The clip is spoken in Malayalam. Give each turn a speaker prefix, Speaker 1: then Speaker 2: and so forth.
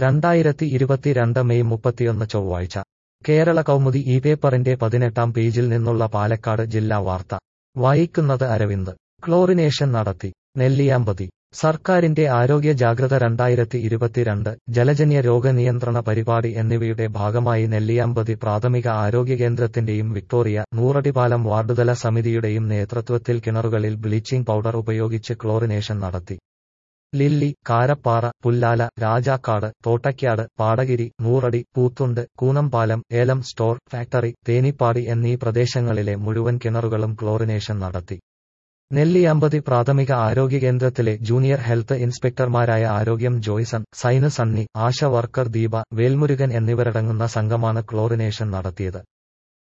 Speaker 1: രണ്ടായിരത്തി ഇരുപത്തിരണ്ട് മെയ് മുപ്പത്തിയൊന്ന് ചൊവ്വാഴ്ച കേരള കൗമുദി ഈ പേപ്പറിന്റെ പതിനെട്ടാം പേജിൽ നിന്നുള്ള പാലക്കാട് ജില്ലാ വാർത്ത വായിക്കുന്നത് അരവിന്ദ് ക്ലോറിനേഷൻ നടത്തി നെല്ലിയാമ്പതി സർക്കാരിന്റെ ആരോഗ്യ ജാഗ്രത രണ്ടായിരത്തി ഇരുപത്തിരണ്ട് ജലജന്യ രോഗനിയന്ത്രണ പരിപാടി എന്നിവയുടെ ഭാഗമായി നെല്ലിയാമ്പതി പ്രാഥമിക ആരോഗ്യ കേന്ദ്രത്തിന്റെയും വിക്ടോറിയ നൂറടിപാലം വാർഡുതല സമിതിയുടെയും നേതൃത്വത്തിൽ കിണറുകളിൽ ബ്ലീച്ചിംഗ് പൗഡർ ഉപയോഗിച്ച് ക്ലോറിനേഷൻ നടത്തി ലില്ലി കാരപ്പാറ പുല്ലാല രാജാക്കാട് തോട്ടയ്ക്കാട് പാടകിരി നൂറടി പൂത്തുണ്ട് കൂനംപാലം ഏലം സ്റ്റോർ ഫാക്ടറി തേനിപ്പാടി എന്നീ പ്രദേശങ്ങളിലെ മുഴുവൻ കിണറുകളും ക്ലോറിനേഷൻ നടത്തി നെല്ലിയാമ്പതി പ്രാഥമിക ആരോഗ്യ കേന്ദ്രത്തിലെ ജൂനിയർ ഹെൽത്ത് ഇൻസ്പെക്ടർമാരായ ആരോഗ്യം ജോയ്സൺ സൈന് സണ്ണി ആശ വർക്കർ ദീപ വേൽമുരുകൻ എന്നിവരടങ്ങുന്ന സംഘമാണ് ക്ലോറിനേഷൻ നടത്തിയത്